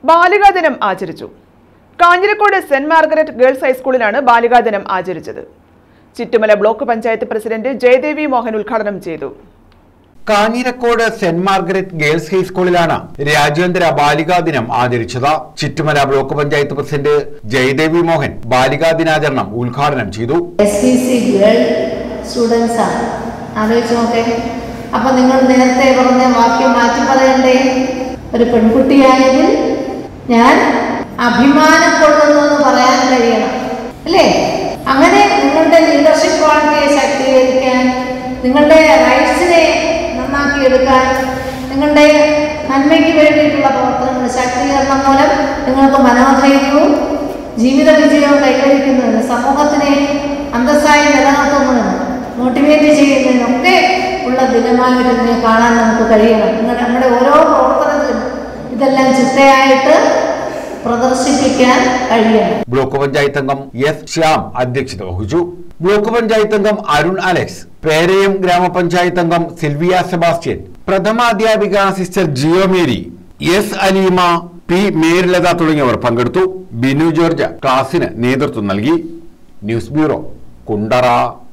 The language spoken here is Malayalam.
ബാലികാ ദിനം ആചരിച്ചു കാഞ്ഞിരക്കോട് സെന്റ് മാർഗരറ്റ് ഗേൾസ് ഹൈസ്കൂളിലാണ് ബാലികാ ദിനം ആചരിച്ചത് ചിറ്റുമല ബ്ലോക്ക് പഞ്ചായത്ത് പ്രസിഡന്റ് ജയദേവി മോഹൻ ഉദ്ഘാടനം ചെയ്തു കാഞ്ഞിരക്കോട് സെന്റ് മാർഗരറ്റ് ഗേൾസ് ഹൈസ്കൂളിലാണ് രാജ്യാന്തര ബാലികാ ദിനം ആചരിച്ചത് ചിറ്റുമല ബ്ലോക്ക് പഞ്ചായത്ത് പ്രസിഡന്റ് ജയദേവി മോഹൻ ബാലികാ ദിനാചരണം ഉദ്ഘാടനം ചെയ്തു S P C girl students ആണ് ആലോചിച്ച് നോക്കേ അപ്പൊ നിങ്ങൾ നേരത്തെ പറഞ്ഞ വാക്യം മാറ്റി പറയണ്ടേ ഒരു പെൺകുട്ടിയായതിൽ ഞാൻ അഭിമാനം കൊള്ളുന്നു എന്ന് പറയാൻ കഴിയണം അല്ലേ അങ്ങനെ നിങ്ങളുടെ ലീഡർഷിപ്പ് ക്വാളിറ്റിയെ ശാക്തീകരിക്കാൻ നിങ്ങളുടെ റൈറ്റ്സിനെ നന്നാക്കിയെടുക്കാൻ നിങ്ങളുടെ നന്മയ്ക്ക് വേണ്ടിയിട്ടുള്ള പ്രവർത്തനങ്ങൾ ശാക്തീകരണം മൂലം നിങ്ങൾക്ക് മനോധൈര്യവും ജീവിത വിജയവും കൈവരിക്കുന്നതിന് സമൂഹത്തിനെ അന്തസ്സായി നിലനിർത്തുന്നതിന് മോട്ടിവേറ്റ് ചെയ്യുന്നതിനൊക്കെ ഉള്ള ദിനമായിട്ട് ഇതിനെ കാണാൻ നമുക്ക് കഴിയണം നിങ്ങളുടെ നമ്മുടെ ഓരോ പ്രവർത്തനത്തിലും ഇതെല്ലാം ചിട്ടയായിട്ട് പ്രദർശിപ്പിക്കാൻ കഴിയണം ബ്ലോക്ക് പഞ്ചായത്ത് അംഗം എസ് ശ്യാം അധ്യക്ഷത വഹിച്ചു ബ്ലോക്ക് പഞ്ചായത്ത് അംഗം അരുൺ അലക്സ് പേരയം ഗ്രാമപഞ്ചായത്ത് അംഗം സിൽവിയ സെബാസ്റ്റ്യൻ പ്രഥമാധ്യാപിക sister Jio Mary S Aleema P Marylatha തുടങ്ങിയവർ പങ്കെടുത്തു ബിനു ജോർജ് ക്ലാസിന് നേതൃത്വം നൽകി ന്യൂസ് ബ്യൂറോ കുണ്ടറ